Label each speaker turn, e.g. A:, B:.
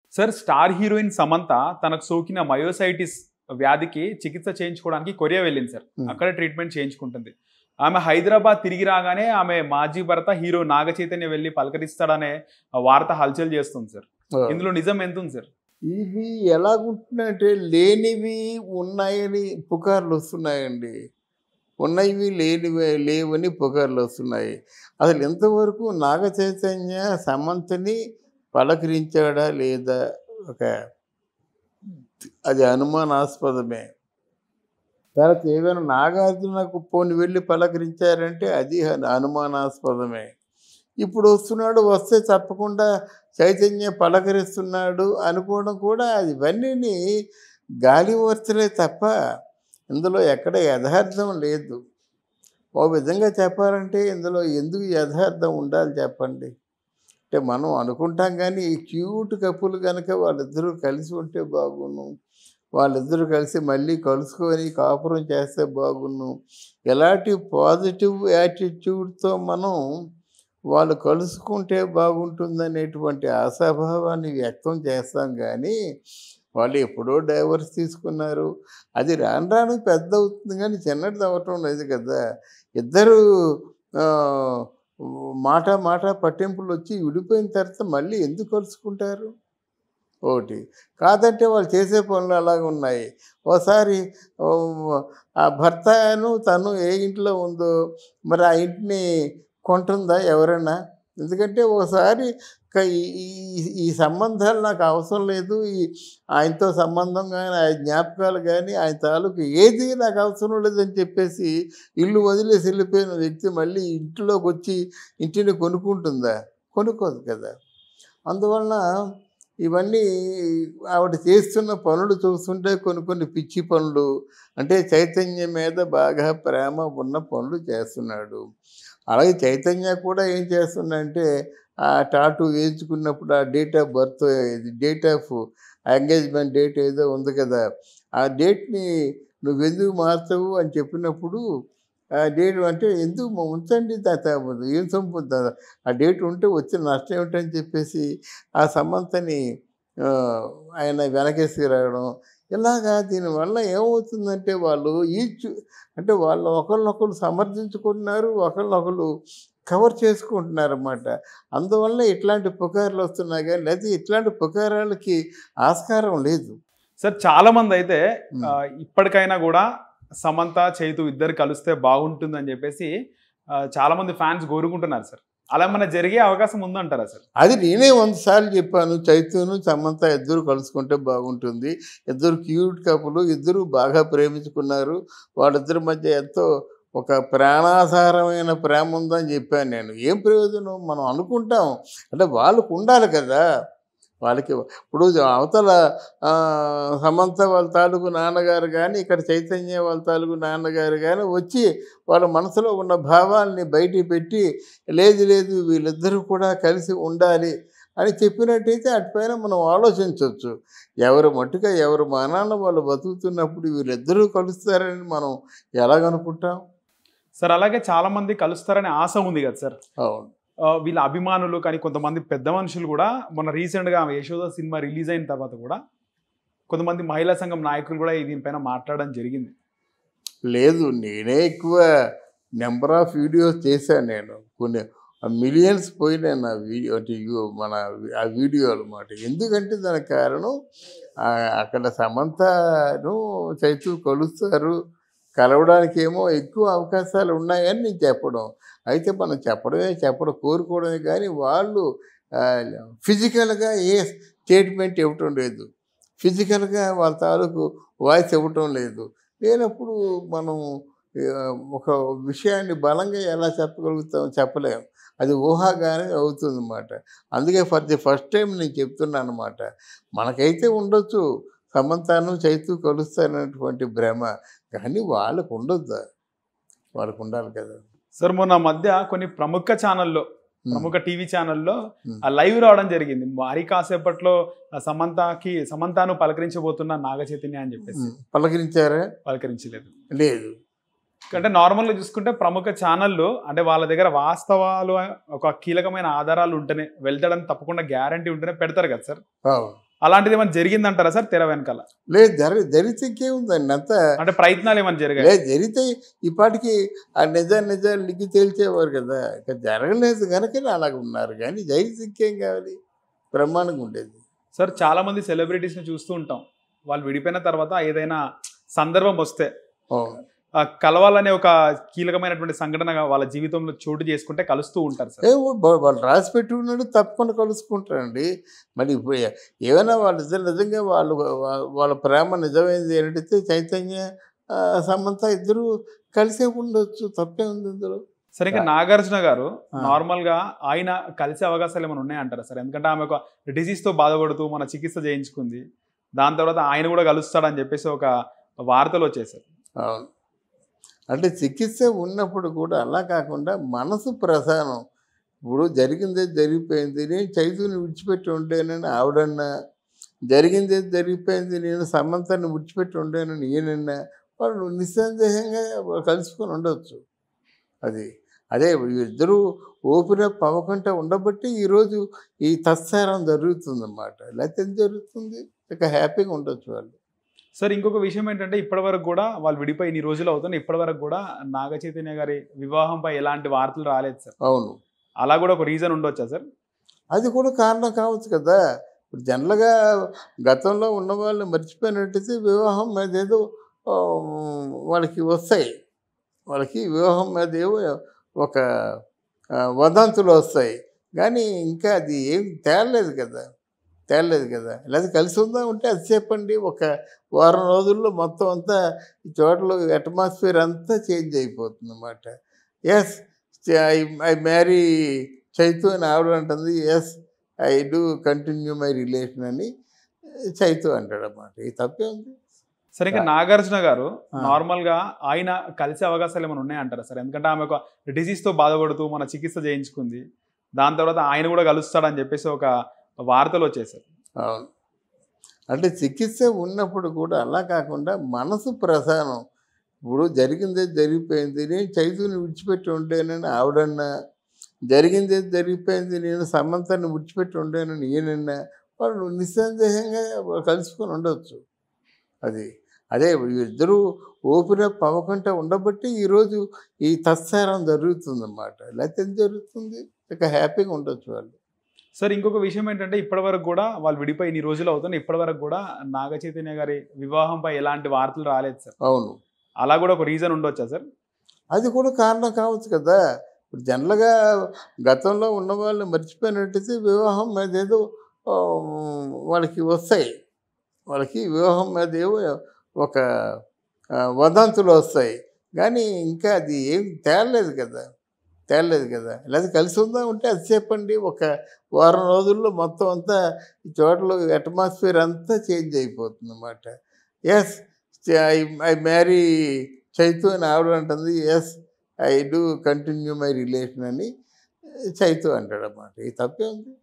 A: Sir star heroine Samantha తనకు సోకిన myositis వ్యాధికి చికిత్స చేయించుకోవడానికి కొరియా వెళ్ళింది సార్
B: Hmm.
A: అక్కడ ట్రీట్మెంట్ చేయించుకుంటుంది ఆమె హైదరాబాద్ తిరిగి రాగానే ఆమె మాజీ భర్త హీరో నాగ చైతన్య వెళ్ళి పలకరిస్తాడనే వార్త హల్చల్ చేస్తుంది సార్ ఇందులో నిజం ఎంత ఉంది సార్
B: ఇవి ఎలాగుంటున్నాయంటే లేనివి ఉన్నాయని పుకార్లు వస్తున్నాయండి ఉన్నవి లేనివి లేవని పుకార్లు వస్తున్నాయి అసలు ఎంతవరకు నాగ చైతన్య సమంతని పలకరించాడా లేదా ఒక అది అనుమానాస్పదమే తర్వాత ఏమైనా నాగార్జునకు పోని వెళ్ళి పలకరించారంటే అది అనుమానాస్పదమే ఇప్పుడు వస్తున్నాడు వస్తే తప్పకుండా చైతన్య పలకరిస్తున్నాడు అనుకోవడం కూడా అది ఇవన్నీ గాలి వర్తలే తప్ప ఇందులో ఎక్కడ యథార్థం లేదు ఓ విధంగా చెప్పాలంటే ఇందులో ఎందుకు యథార్థం ఉండాలి చెప్పండి అంటే మనం అనుకుంటాం కానీ ఈ క్యూట్ కప్పులు కనుక వాళ్ళిద్దరూ కలిసి ఉంటే బాగున్ను వాళ్ళిద్దరూ కలిసి మళ్ళీ కలుసుకొని కాపురం చేస్తే బాగున్ను ఎలాంటి పాజిటివ్ యాటిట్యూడ్తో మనం వాళ్ళు కలుసుకుంటే బాగుంటుందనేటువంటి ఆశాభావాన్ని వ్యక్తం చేస్తాం కానీ వాళ్ళు ఎప్పుడో డైవర్స్ తీసుకున్నారు అది రాను రాను పెద్ద అవుతుంది కానీ చిన్నది అవ్వటం లేదు కదా ఇద్దరు ఆ, మాట మాట పట్టింపులు వచ్చి విడిపోయిన తర్వాత మళ్ళీ ఎందుకు కలుసుకుంటారు ఒకటి కాదంటే వాళ్ళు చేసే పనులు అలాగ ఉన్నాయి ఓసారి ఓ, ఆ భర్తను తను ఏ ఇంట్లో ఉందో మరి ఆ ఇంటిని కొంటుందా ఎవరైనా ఎందుకంటే ఒకసారి క- ఈ- ఈ- ఈ సంబంధాలు నాకు అవసరం లేదు ఈ ఆయనతో సంబంధం కానీ ఆయన జ్ఞాపకాలు కానీ ఆయన తాలూకు ఏది నాకు అవసరం లేదని చెప్పేసి ఇల్లు వదిలేసి వెళ్ళిపోయిన వ్యక్తి మళ్ళీ ఇంట్లోకి వచ్చి ఇంటిని కొనుక్కుంటుందా కొనుక్కోదు కదా అందువలన ఇవన్నీ ఆవిడ చేస్తున్న పనులు చూస్తుంటే కొన్ని కొన్ని పిచ్చి పనులు అంటే చైతన్యం మీద బాగా ప్రేమ ఉన్న పనులు చేస్తున్నాడు అలాగే చైతన్య కూడా ఏం చేస్తుందంటే ఆ టాటూ వేయించుకున్నప్పుడు ఆ date of birth date of engagement date ఏదో ఉంది కదా ఆ డేట్ని నువ్వు ఎందుకు మార్చవు అని చెప్పినప్పుడు ఆ డేట్ అంటే ఎందుకు మా ఉంచండి తాత ఏం సంపద ఆ డేట్ ఉంటే వచ్చిన నష్టం ఏమిటని చెప్పేసి ఆ సమంతని ఆ, ఆయన వెనకేసి రావడం ఇలాగా దీనివల్ల ఏమవుతుందంటే వాళ్ళు ఈచ్ అంటే వాళ్ళు ఒకరినొకరు సమర్థించుకుంటున్నారు ఒకరినొకరు కవర్ చేసుకుంటున్నారు అన్నమాట అందువల్ల ఇట్లాంటి పుకార్లు వస్తున్నాయి కానీ లేదా ఇట్లాంటి పుకారాలకి ఆస్కారం లేదు
A: సార్ చాలా మంది అయితే
B: Hmm.
A: ఆ, ఇప్పటికైనా కూడా సమంత చైతు ఇద్దరు కలిస్తే బాగుంటుందని చెప్పేసి ఆ, చాలా మంది ఫ్యాన్స్ కోరుకుంటున్నారు సార్ అలా మన జరిగే అవకాశం ఉందంటారా సార్
B: అది నేనే వంద సార్లు చెప్పాను చైతన్యను సమంత ఇద్దరు కలుసుకుంటే బాగుంటుంది ఇద్దరు క్యూట్ కపులు ఇద్దరు బాగా ప్రేమించుకున్నారు వాళ్ళిద్దరి మధ్య ఎంతో ఒక ప్రాణాధారమైన ప్రేమ ఉందని చెప్పాను నేను ఏం ప్రయోజనం మనం అనుకుంటాం అంటే వాళ్ళకు ఉండాలి కదా వాళ్ళకి ఇప్పుడు అవతల ఆ, సమంత వాళ్ళ తాలూకు నాన్నగారు కానీ ఇక్కడ చైతన్య వాళ్ళ తాలూకు నాన్నగారు కానీ వచ్చి వాళ్ళ మనసులో ఉన్న భావాల్ని బయటికి పెట్టి లేదు లేదు వీళ్ళిద్దరూ కూడా కలిసి ఉండాలి అని చెప్పినట్టయితే అటుపైన మనం ఆలోచించవచ్చు ఎవరు మట్టుగా ఎవరు మానాన్న వాళ్ళు బతుకుతున్నప్పుడు వీళ్ళిద్దరూ కలుస్తారని మనం ఎలాగనుకుంటాం
A: సార్ అలాగే చాలా మంది కలుస్తారనే ఆశ ఉంది కదా సార్
B: అవును
A: ఆ, వీళ్ళ అభిమానులు కానీ కొంతమంది పెద్ద మనుషులు కూడా మొన్న రీసెంట్గా యశోద సినిమా రిలీజ్ అయిన తర్వాత కూడా కొంతమంది మహిళా సంఘం నాయకులు కూడా ఈ దీనిపైన మాట్లాడడం జరిగింది
B: లేదు నేనే ఎక్కువ నెంబర్ ఆఫ్ వీడియోస్ చేశాను నేను కొన్ని మిలియన్స్ పోయినాయి నా వీడియో అంటే యు- మన ఆ వీడియో అనమాట ఎందుకంటే దానికి కారణం ఆ, అక్కడ సమంతను చైతు కలుస్తారు కలవడానికి ఏమో ఎక్కువ అవకాశాలు ఉన్నాయని నేను చెప్పడం అయితే మనం చెప్పడమే చెప్పడం కోరుకోవడమే కానీ వాళ్ళు ఫిజికల్గా ఏ స్టేట్మెంట్ ఇవ్వటం లేదు ఫిజికల్గా వాళ్ళ తాలూకు వాయిస్ ఇవ్వటం లేదు లేనప్పుడు మనం ఆ, ఒక విషయాన్ని బలంగా ఎలా చెప్పగలుగుతాం చెప్పలేం అది ఊహాగానే అవుతుంది అన్నమాట అందుకే ఫర్ ది ఫస్ట్ టైం నేను చెప్తున్నాను అనమాట మనకైతే ఉండొచ్చు సమంతాను చైతు కలుస్తారనేటువంటి భ్రమ కానీ వాళ్ళకు ఉండొద్దా వాళ్ళకు ఉండాలి కదా
A: సార్ మొన్న మధ్య కొన్ని ప్రముఖ ఛానల్లో
B: ఉమ్,
A: ప్రముఖ టీవీ ఛానల్లో
B: ఉమ్.
A: ఆ లైవ్ రావడం జరిగింది మరి కాసేపట్లో ఆ సమంతకి సమంతాను పలకరించబోతున్న నాగ చైతన్య అని చెప్పేసి
B: ఉమ్, పలకరించారా
A: పలకరించలేదు
B: లేదు
A: అంటే నార్మల్గా చూసుకుంటే ప్రముఖ ఛానళ్ళు అంటే వాళ్ళ దగ్గర వాస్తవాలు ఒక కీలకమైన ఆధారాలు ఉంటేనే వెళ్తాడని తప్పకుండా గ్యారంటీ ఉంటేనే పెడతారు కదా సార్
B: అవును
A: అలాంటిది ఏమైనా జరిగిందంటారా సార్ తెర వెనకాల
B: లేదు జరి జరిగితే ఇంకేముందండి అంతా
A: అంటే ప్రయత్నాలు ఏమైనా జరిగాయి
B: లేదు జరిగితే ఈ పాటికి ఆ నిజ నిజాలు లిగ్గి తేల్చేవారు కదా ఇక జరగలేదు కనుకనే అలాగ ఉన్నారు కానీ జరిగితే ఇంకేం కావాలి బ్రహ్మాండంగా ఉండేది
A: సార్ చాలా మంది సెలబ్రిటీస్ ని చూస్తూ ఉంటాం వాళ్ళు విడిపోయిన తర్వాత ఏదైనా సందర్భం వస్తే
B: అవును
A: ఆ, కలవాలనే ఒక కీలకమైనటువంటి సంఘటన వాళ్ళ జీవితంలో చోటు చేసుకుంటే కలుస్తూ ఉంటారు సార్
B: ఏ వా- వాళ్ళు రాసి పెట్టి ఉన్నాడు తప్పకుండా కలుసుకుంటారండి మరి ఇప్పుడు ఏ- ఏమైనా వాళ్ళు నిజం నిజంగా వాళ్ళు వా- వాళ్ళ ప్రేమ నిజమైంది ఏంటంటే చైతన్య ఆ, సమంత ఇద్దరు కలిసే ఉండొచ్చు తప్పే ఉంది ఇందులో
A: సరే ఇంకా నాగార్జున గారు
B: ఆ.
A: నార్మల్ గా ఆయన కలిసే అవకాశాలు ఏమైనా ఉన్నాయంటారా సార్ ఎందుకంటే ఆమె ఒక డిసీజ్ తో బాధపడుతూ మన చికిత్స చేయించుకుంది దాని తర్వాత ఆయన కూడా కలుస్తాడని చెప్పేసి ఒక వార్తలు వచ్చేసారు
B: అవును అంటే చికిత్స ఉన్నప్పుడు కూడా అలా కాకుండా మనసు ప్రధానం ఇప్పుడు జరిగిందే జరిగిపోయింది నేను చైతుని విడిచిపెట్టి ఉండేనని ఆవిడన్నా జరిగిందే జరిగిపోయింది నేను సమంతాన్ని విడిచిపెట్టి ఉండేనని ఈయనన్నా వాళ్ళు నిస్సందేహంగా కలుసుకొని ఉండొచ్చు అది అదే ఇద్దరు ఓపెన్ అప్ అవ్వకుండా ఉండబట్టి ఈరోజు ఈ తత్సారం జరుగుతుందన్నమాట లేకపోతే ఏం జరుగుతుంది ఇక హ్యాపీగా ఉండొచ్చు వాళ్ళు
A: సార్ ఇంకొక విషయం ఏంటంటే ఇప్పటి వరకు కూడా వాళ్ళు విడిపోయి ఇన్ని రోజులు అవుతుంది ఇప్పటి వరకు కూడా నాగ చైతన్య గారి వివాహంపై ఎలాంటి వార్తలు రాలేదు సార్
B: అవును
A: అలా కూడా ఒక రీజన్ ఉండొచ్చా సార్
B: అది కూడా కారణం కావచ్చు కదా ఇప్పుడు జనరల్గా గతంలో ఉన్న వాళ్ళు మర్చిపోయినట్టయితే వివాహం మీద ఏదో ఆ, వాళ్ళకి వస్తాయి వాళ్ళకి వివాహం మీద ఏవో ఒక ఆ, వదంతులు వస్తాయి కానీ ఇంకా అది ఏం తేలలేదు కదా తేలలేదు కదా లేదా కలిసి ఉందా ఉంటే అది చెప్పండి ఒక వారం రోజుల్లో మొత్తం అంతా ఈ చోట్ల అట్మాస్ఫియర్ అంతా చేంజ్ అయిపోతుంది అన్నమాట yes I I marry Chaitu అని ఆవిడ అంటుంది yes I do continue my relation అని చైతు అంటాడు అన్నమాట ఈ తప్పే ఉంది
A: సరే ఇంకా నాగార్జున గారు
B: ఆ.
A: నార్మల్ గా ఆయన కలిసే అవకాశాలు ఏమైనా ఉన్నాయంటారా సార్ ఎందుకంటే ఆమె ఒక డిసీజ్ తో బాధపడుతూ మన చికిత్స చేయించుకుంది దాని తర్వాత ఆయన కూడా కలుస్తాడని చెప్పేసి ఒక వార్తలు వచ్చేసారు
B: అవును అంటే చికిత్స ఉన్నప్పుడు కూడా అలా కాకుండా మనసు ప్రధానం ఇప్పుడు జరిగిందే జరిగిపోయింది నేను చైతుని విడిచిపెట్టి ఉండేనని ఆవిడన్నా జరిగిందే జరిగిపోయింది నేను సమంతాన్ని విడిచిపెట్టి ఉండేనని ఈయనన్నా వాళ్ళు నిస్సందేహంగా కలుసుకొని ఉండొచ్చు అది అదే ఇద్దరు ఓపెన్ అప్ అవ్వకుండా ఉండబట్టి ఈరోజు ఈ తత్సారం జరుగుతుందన్నమాట లేకపోతే ఏం జరుగుతుంది ఇక హ్యాపీగా ఉండొచ్చు వాళ్ళు
A: సార్ ఇంకొక విషయం ఏంటంటే ఇప్పటి వరకు కూడా వాళ్ళు విడిపోయి ఇన్ని రోజులు అవుతుంది ఇప్పటి వరకు కూడా నాగ చైతన్య గారి వివాహంపై ఎలాంటి వార్తలు రాలేదు సార్
B: అవును
A: అలా కూడా ఒక రీజన్ ఉండొచ్చా సార్
B: అది కూడా కారణం కావచ్చు కదా ఇప్పుడు జనరల్గా గతంలో ఉన్న వాళ్ళు మర్చిపోయినట్టయితే వివాహం మీద ఏదో ఆ, వాళ్ళకి వస్తాయి వాళ్ళకి వివాహం మీద ఏవో ఒక ఆ, వదంతులు వస్తాయి కానీ ఇంకా అది ఏం తేలలేదు కదా తేలలేదు కదా లేదా కలిసి ఉందా ఉంటే అది చెప్పండి ఒక వారం రోజుల్లో మొత్తం అంతా ఈ చోట్ల అట్మాస్ఫియర్ అంతా చేంజ్ అయిపోతుంది అన్నమాట yes I I marry Chaitu అని ఆవిడ అంటుంది yes I do continue my relation అని చైతు అంటాడు అన్నమాట ఈ తప్పే ఉంది